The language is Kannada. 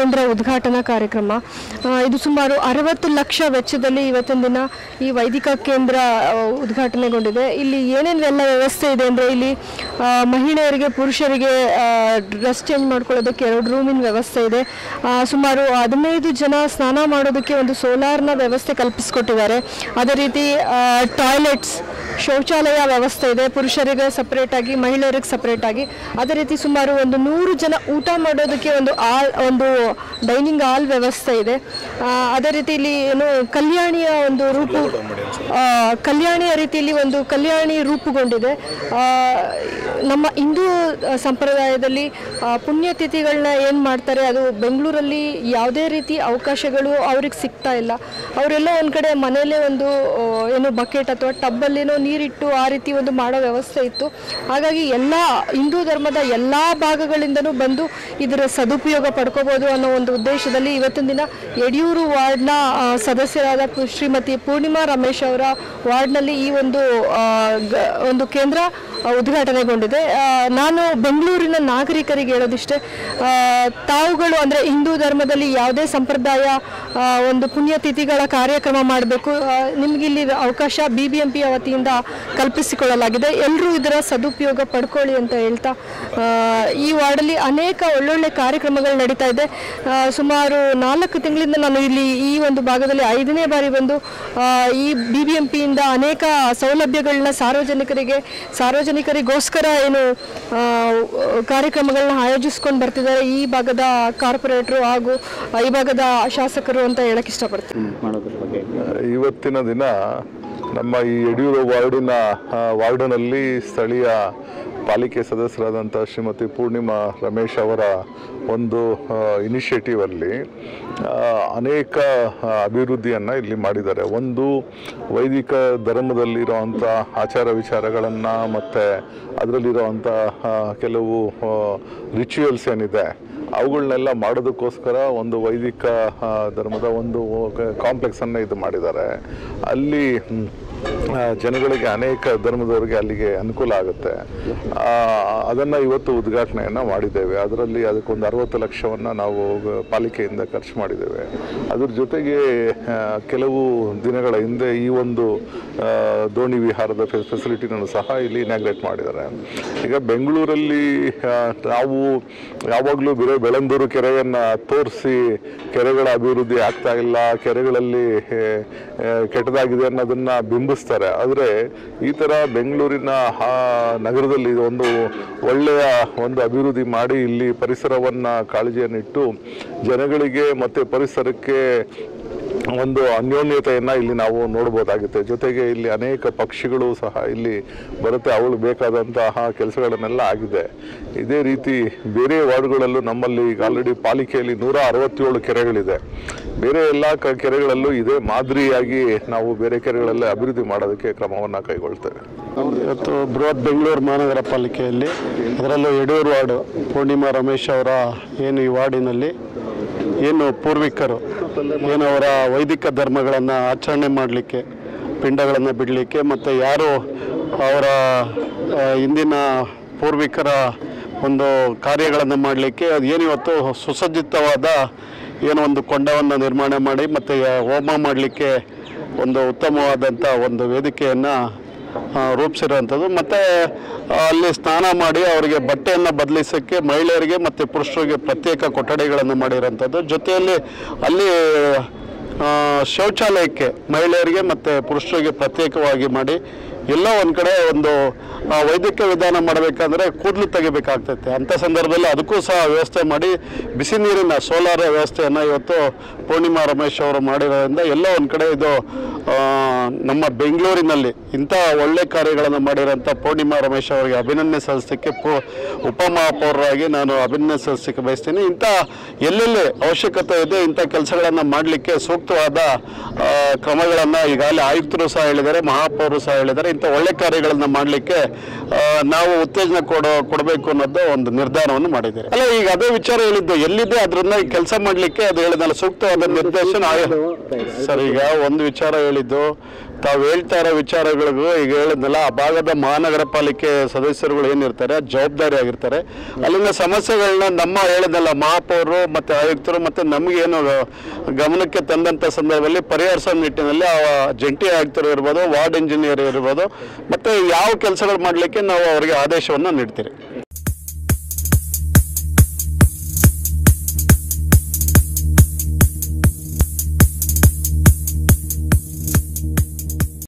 ಕೇಂದ್ರ ಉದ್ಘಾಟನಾ ಕಾರ್ಯಕ್ರಮ ಆ, ಇದು ಸುಮಾರು ಅರವತ್ತು ಲಕ್ಷ ವೆಚ್ಚದಲ್ಲಿ ಇವತ್ತಿನ ದಿನ ಈ ವೈದಿಕ ಕೇಂದ್ರ ಆ, ಉದ್ಘಾಟನೆಗೊಂಡಿದೆ ಇಲ್ಲಿ ಏನೇನೆಲ್ಲ ವ್ಯವಸ್ಥೆ ಇದೆ ಅಂದರೆ ಇಲ್ಲಿ ಆ, ಮಹಿಳೆಯರಿಗೆ ಪುರುಷರಿಗೆ ಡ್ರೆಸ್ ಚೇಂಜ್ ಮಾಡ್ಕೊಳ್ಳೋದಕ್ಕೆ ಎರಡು ರೂಮಿನ ವ್ಯವಸ್ಥೆ ಇದೆ ಆ, ಸುಮಾರು ಹದಿನೈದು ಜನ ಸ್ನಾನ ಮಾಡೋದಕ್ಕೆ ಒಂದು ಸೋಲಾರ್ನ ವ್ಯವಸ್ಥೆ ಕಲ್ಪಿಸಿಕೊಟ್ಟಿದ್ದಾರೆ ಅದೇ ರೀತಿ ಟಾಯ್ಲೆಟ್ಸ್ ಶೌಚಾಲಯ ವ್ಯವಸ್ಥೆ ಇದೆ ಪುರುಷರಿಗೆ ಸಪ್ರೇಟ್ ಆಗಿ ಮಹಿಳೆಯರಿಗೆ ಸಪ್ರೇಟ್ ಆಗಿ ಅದೇ ರೀತಿ ಸುಮಾರು ಒಂದು ನೂರು ಜನ ಊಟ ಮಾಡೋದಕ್ಕೆ ಒಂದು ಆಲ್ ಒಂದು ಡೈನಿಂಗ್ ಹಾಲ್ ವ್ಯವಸ್ಥೆ ಇದೆ ಆ, ಅದೇ ರೀತಿ ಇಲ್ಲಿ ಏನು ಕಲ್ಯಾಣಿಯ ಒಂದು ರೂಪು ಆ, ಕಲ್ಯಾಣಿಯ ರೀತಿಯಲ್ಲಿ ಒಂದು ಕಲ್ಯಾಣಿ ರೂಪುಗೊಂಡಿದೆ ಆ, ನಮ್ಮ ಹಿಂದೂ ಆ, ಸಂಪ್ರದಾಯದಲ್ಲಿ ಆ, ಪುಣ್ಯತಿಥಿಗಳನ್ನ ಏನು ಮಾಡ್ತಾರೆ ಅದು ಬೆಂಗಳೂರಲ್ಲಿ ಯಾವುದೇ ರೀತಿ ಅವಕಾಶಗಳು ಅವ್ರಿಗೆ ಸಿಗ್ತಾ ಇಲ್ಲ ಅವರೆಲ್ಲ ಒಂದು ಕಡೆ ಮನೆಯಲ್ಲೇ ಒಂದು ಆ, ಏನು ಬಕೆಟ್ ಅಥವಾ ಟಬ್ಬಲ್ಲೇನೋ ನೀರಿಟ್ಟು ಆ ರೀತಿ ಒಂದು ಮಾಡೋ ವ್ಯವಸ್ಥೆ ಇತ್ತು ಹಾಗಾಗಿ ಎಲ್ಲ ಹಿಂದೂ ಧರ್ಮದ ಎಲ್ಲ ಭಾಗಗಳಿಂದನೂ ಬಂದು ಇದರ ಸದುಪಯೋಗ ಪಡ್ಕೋಬೋದು ಅನ್ನೋ ಒಂದು ಉದ್ದೇಶದಲ್ಲಿ ಇವತ್ತಿನ ದಿನ ಯಡಿಯೂರು ವಾರ್ಡ್ನ ಆ, ಸದಸ್ಯರಾದ ಪು- ಶ್ರೀಮತಿ ಪೂರ್ಣಿಮಾ ರಮೇಶ್ ಅವರ ವಾರ್ಡ್ನಲ್ಲಿ ಈ ಒಂದು ಆ, ಗ- ಒಂದು ಕೇಂದ್ರ ಆ, ಉದ್ಘಾಟನೆಗೊಂಡಿದೆ ಆ, ನಾನು ಬೆಂಗಳೂರಿನ ನಾಗರಿಕರಿಗೆ ಹೇಳೋದಿಷ್ಟೇ ಆ, ತಾವುಗಳು ಅಂದರೆ ಹಿಂದೂ ಧರ್ಮದಲ್ಲಿ ಯಾವುದೇ ಸಂಪ್ರದಾಯ ಆ, ಒಂದು ಪುಣ್ಯತಿಥಿಗಳ ಕಾರ್ಯಕ್ರಮ ಮಾಡಬೇಕು ನಿಮ್ಗೆ ಇಲ್ಲಿ ಅವಕಾಶ ಬಿ ಬಿ ಎಂ ಪಿ ವತಿಯಿಂದ ಕಲ್ಪಿಸಿಕೊಳ್ಳಲಾಗಿದೆ ಎಲ್ಲರೂ ಇದರ ಸದುಪಯೋಗ ಪಡ್ಕೊಳ್ಳಿ ಅಂತ ಹೇಳ್ತಾ ಆ, ಈ ವಾರ್ಡಲ್ಲಿ ಅನೇಕ ಒಳ್ಳೊಳ್ಳೆ ಕಾರ್ಯಕ್ರಮಗಳು ನಡೀತಾ ಇದೆ ಆ, ಸುಮಾರು ನಾಲ್ಕು ತಿಂಗಳಿಂದ ನಾನು ಇಲ್ಲಿ ಈ ಒಂದು ಭಾಗದಲ್ಲಿ ಐದನೇ ಬಾರಿ ಬಂದು ಆ, ಈ ಬಿ ಬಿ ಎಂ ಪಿಯಿಂದ ಅನೇಕ ಸೌಲಭ್ಯಗಳನ್ನ ಸಾರ್ವಜನಿಕರಿಗೆ ಸಾರ್ವಜನಿಕರಿಗೋಸ್ಕರ ಏನು ಆ, ಕಾರ್ಯಕ್ರಮಗಳನ್ನ ಆಯೋಜಿಸ್ಕೊಂಡು ಬರ್ತಿದ್ದಾರೆ ಈ ಭಾಗದ ಕಾರ್ಪೊರೇಟ್ರು ಹಾಗೂ ಈ ಭಾಗದ ಶಾಸಕರು ಅಂತ ಹೇಳಕ್ ಇಷ್ಟಪಡ್ತೀನಿ ಮಾಡೋದ್ರ ಬಗ್ಗೆ ಇವತ್ತಿನ ದಿನ ನಮ್ಮ ಈ ಯಡಿಯೂರು ವಾರ್ಡಿನ ಆ, ವಾರ್ಡಿನಲ್ಲಿ ಸ್ಥಳೀಯ ಪಾಲಿಕೆ ಸದಸ್ಯರಾದಂಥ ಶ್ರೀಮತಿ ಪೂರ್ಣಿಮಾ ರಮೇಶ್ ಅವರ ಒಂದು ಇನಿಷಿಯೇಟಿವ್ ಅಲ್ಲಿ ಆ, ಅನೇಕ ಆ, ಅಭಿವೃದ್ಧಿಯನ್ನು ಇಲ್ಲಿ ಮಾಡಿದ್ದಾರೆ ಒಂದು ವೈದಿಕ ಧರ್ಮದಲ್ಲಿರುವಂಥ ಆಚಾರ ವಿಚಾರಗಳನ್ನು ಮತ್ತು ಅದರಲ್ಲಿರುವಂಥ ಕೆಲವು ರಿಚುವಲ್ಸ್ ಏನಿದೆ ಅವುಗಳನ್ನೆಲ್ಲ ಮಾಡೋದಕ್ಕೋಸ್ಕರ ಒಂದು ವೈದಿಕ ಆ, ಧರ್ಮದ ಒಂದು ಕಾಂಪ್ಲೆಕ್ಸನ್ನು ಇದು ಮಾಡಿದ್ದಾರೆ ಅಲ್ಲಿ ಮ್, ಆ, ಜನಗಳಿಗೆ ಅನೇಕ ಧರ್ಮದವರಿಗೆ ಅಲ್ಲಿಗೆ ಅನುಕೂಲ ಆಗುತ್ತೆ ಆ, ಅದನ್ನು ಇವತ್ತು ಉದ್ಘಾಟನೆಯನ್ನು ಮಾಡಿದ್ದೇವೆ ಅದರಲ್ಲಿ ಅದಕ್ಕೊಂದು ಅರವತ್ತು ಲಕ್ಷವನ್ನು ನಾವು ಗ- ಪಾಲಿಕೆಯಿಂದ ಖರ್ಚು ಮಾಡಿದ್ದೇವೆ ಅದ್ರ ಜೊತೆಗೆ ಆ, ಕೆಲವು ದಿನಗಳ ಹಿಂದೆ ಈ ಒಂದು ಆ, ದೋಣಿ ವಿಹಾರದ ಫೆಸಿಲಿಟಿನೂ ಸಹ ಇಲ್ಲಿ ಇನಾಗ್ರೇಟ್ ಮಾಡಿದ್ದಾರೆ ಈಗ ಬೆಂಗಳೂರಲ್ಲಿ ಆ, ನಾವು ಯಾವಾಗಲೂ ಬೇರೆ ಬೆಳಂದೂರು ಕೆರೆಯನ್ನು ತೋರಿಸಿ ಕೆರೆಗಳ ಅಭಿವೃದ್ಧಿ ಆಗ್ತಾ ಇಲ್ಲ ಕೆರೆಗಳಲ್ಲಿ ಏ, ಏ, ಕೆಟ್ಟದಾಗಿದೆ ಅನ್ನೋದನ್ನ ಬಿಂಬಿಸ್ತಾರೆ ಆದರೆ ಈ ಥರ ಬೆಂಗಳೂರಿನ ಆ ನಗರದಲ್ಲಿ ಒಂದು ಒಳ್ಳೆಯ ಒಂದು ಅಭಿವೃದ್ಧಿ ಮಾಡಿ ಇಲ್ಲಿ ಪರಿಸರವನ್ನು ಕಾಳಜಿಯನ್ನಿಟ್ಟು ಜನಗಳಿಗೆ ಮತ್ತು ಪರಿಸರಕ್ಕೆ ಒಂದು ಅನ್ಯೋನ್ಯತೆಯನ್ನು ಇಲ್ಲಿ ನಾವು ನೋಡ್ಬೋದಾಗುತ್ತೆ ಜೊತೆಗೆ ಇಲ್ಲಿ ಅನೇಕ ಪಕ್ಷಿಗಳು ಸಹ ಇಲ್ಲಿ ಬರುತ್ತೆ ಅವಳು ಬೇಕಾದಂತಹ ಕೆಲಸಗಳನ್ನೆಲ್ಲ ಆಗಿದೆ ಇದೇ ರೀತಿ ಬೇರೆ ವಾರ್ಡ್ಗಳಲ್ಲೂ ನಮ್ಮಲ್ಲಿ ಈಗ ಆಲ್ರೆಡಿ ಪಾಲಿಕೆಯಲ್ಲಿ ನೂರ ಅರವತ್ತೇಳು ಕೆರೆಗಳಿದೆ ಬೇರೆ ಎಲ್ಲ ಕ ಕೆರೆಗಳಲ್ಲೂ ಇದೇ ಮಾದರಿಯಾಗಿ ನಾವು ಬೇರೆ ಕೆರೆಗಳೆಲ್ಲ ಅಭಿವೃದ್ಧಿ ಮಾಡೋದಕ್ಕೆ ಕ್ರಮವನ್ನು ಕೈಗೊಳ್ತೇವೆ ಇವತ್ತು ಬೃಹತ್ ಬೆಂಗಳೂರು ಮಹಾನಗರ ಪಾಲಿಕೆಯಲ್ಲಿ ಅದರಲ್ಲೂ ಯಡಿಯೂರು ವಾರ್ಡು ಪೂರ್ಣಿಮಾ ರಮೇಶ್ ಅವರ ಏನು ಈ ವಾರ್ಡಿನಲ್ಲಿ ಏನು ಪೂರ್ವಿಕರು ಏನು ಅವರ ವೈದಿಕ ಧರ್ಮಗಳನ್ನು ಆಚರಣೆ ಮಾಡಲಿಕ್ಕೆ ಪಿಂಡಗಳನ್ನು ಬಿಡಲಿಕ್ಕೆ ಮತ್ತು ಯಾರು ಅವರ ಆ, ಹಿಂದಿನ ಪೂರ್ವಿಕರ ಒಂದು ಕಾರ್ಯಗಳನ್ನು ಮಾಡಲಿಕ್ಕೆ ಅದು ಏನು ಇವತ್ತು ಸುಸಜ್ಜಿತವಾದ ಏನೋ ಒಂದು ಕೊಂಡವನ್ನು ನಿರ್ಮಾಣ ಮಾಡಿ ಮತ್ತು ಹೋಮ ಮಾಡಲಿಕ್ಕೆ ಒಂದು ಉತ್ತಮವಾದಂಥ ಒಂದು ವೇದಿಕೆಯನ್ನು ರೂಪಿಸಿರುವಂಥದ್ದು ಮತ್ತು ಅಲ್ಲಿ ಸ್ನಾನ ಮಾಡಿ ಅವರಿಗೆ ಬಟ್ಟೆಯನ್ನು ಬದಲಿಸೋಕ್ಕೆ ಮಹಿಳೆಯರಿಗೆ ಮತ್ತು ಪುರುಷರಿಗೆ ಪ್ರತ್ಯೇಕ ಕೊಠಡಿಗಳನ್ನು ಮಾಡಿರೋಂಥದ್ದು ಜೊತೆಯಲ್ಲಿ ಅಲ್ಲಿ ಆ, ಶೌಚಾಲಯಕ್ಕೆ ಮಹಿಳೆಯರಿಗೆ ಮತ್ತು ಪುರುಷರಿಗೆ ಪ್ರತ್ಯೇಕವಾಗಿ ಮಾಡಿ ಎಲ್ಲೋ ಒಂದು ಕಡೆ ಒಂದು ಆ, ವೈದ್ಯಕೀಯ ವಿಧಾನ ಮಾಡಬೇಕಂದ್ರೆ ಕೂದಲು ತೆಗಿಬೇಕಾಗ್ತೈತೆ ಅಂಥ ಸಂದರ್ಭದಲ್ಲಿ ಅದಕ್ಕೂ ಸಹ ವ್ಯವಸ್ಥೆ ಮಾಡಿ ಬಿಸಿ ನೀರಿನ ಸೋಲಾರ್ ವ್ಯವಸ್ಥೆಯನ್ನು ಇವತ್ತು ಪೂರ್ಣಿಮಾ ರಮೇಶ್ ಅವರು ಮಾಡಿರೋದ್ರಿಂದ ಎಲ್ಲೋ ಒಂದು ಕಡೆ ಇದು ಆ, ನಮ್ಮ ಬೆಂಗಳೂರಿನಲ್ಲಿ ಇಂಥ ಒಳ್ಳೆ ಕಾರ್ಯಗಳನ್ನು ಮಾಡಿರೋಂಥ ಪೂರ್ಣಿಮಾ ರಮೇಶ್ ಅವರಿಗೆ ಅಭಿನಂದನೆ ಸಲ್ಲಿಸಲಿಕ್ಕೆ ಪೂ ಉಪಮಹಾಪೌರರಾಗಿ ನಾನು ಅಭಿನಂದನೆ ಸಲ್ಲಿಸಲಿಕ್ಕೆ ಬಯಸ್ತೀನಿ ಇಂಥ ಎಲ್ಲೆಲ್ಲಿ ಅವಶ್ಯಕತೆ ಇದೆ ಇಂಥ ಕೆಲಸಗಳನ್ನು ಮಾಡಲಿಕ್ಕೆ ಸೂಕ್ತವಾದ ಕ್ರಮಗಳನ್ನು ಈಗಾಗಲೇ ಆಯುಕ್ತರು ಸಹ ಹೇಳಿದ್ದಾರೆ ಮಹಾಪೌರರು ಸಹ ಹೇಳಿದ್ದಾರೆ ಇಂಥ ಒಳ್ಳೆ ಕಾರ್ಯಗಳನ್ನು ಮಾಡಲಿಕ್ಕೆ ನಾವು ಉತ್ತೇಜನ ಕೊಡೋ ಕೊಡಬೇಕು ಅನ್ನೋದು ಒಂದು ನಿರ್ಧಾರವನ್ನು ಮಾಡಿದ್ದಾರೆ ಅಲ್ಲ ಈಗ ಅದೇ ವಿಚಾರ ಹೇಳಿದ್ದು ಎಲ್ಲಿದೆ ಅದನ್ನ ಕೆಲಸ ಮಾಡಲಿಕ್ಕೆ ಅದು ಹೇಳಿದ್ನಲ್ಲ ಸೂಕ್ತವಾದ ನಿರ್ದೇಶನ ಆಯ- ಸರ್ ಈಗ ಒಂದು ವಿಚಾರ ಹೇಳಿದ್ದು ತಾವು ಹೇಳ್ತಾ ಇರೋ ವಿಚಾರಗಳಿಗೂ ಈಗ ಹೇಳಿದ್ನಲ್ಲ ಆ ಭಾಗದ ಮಹಾನಗರ ಪಾಲಿಕೆ ಸದಸ್ಯರುಗಳು ಏನಿರ್ತಾರೆ ಜವಾಬ್ದಾರಿ ಆಗಿರ್ತಾರೆ ಅಲ್ಲಿನ ಸಮಸ್ಯೆಗಳನ್ನ ನಮ್ಮ ಹೇಳಿದ್ನಲ್ಲ ಮಹಾಪೌರರು ಮತ್ತು ಆಯುಕ್ತರು ಮತ್ತು ನಮಗೇನು ಗಮನಕ್ಕೆ ತಂದಂಥ ಸಂದರ್ಭದಲ್ಲಿ ಪರಿಹರಿಸೋ ನಿಟ್ಟಿನಲ್ಲಿ ಆ ಜಂಟಿ ಆಯುಕ್ತರು ಇರ್ಬೋದು ವಾರ್ಡ್ ಇಂಜಿನಿಯರ್ ಇರ್ಬೋದು ಮತ್ತು ಯಾವ ಕೆಲಸಗಳು ಮಾಡಲಿಕ್ಕೆ ನಾವು ಅವರಿಗೆ ಆದೇಶವನ್ನು ನೀಡ್ತೀರಿ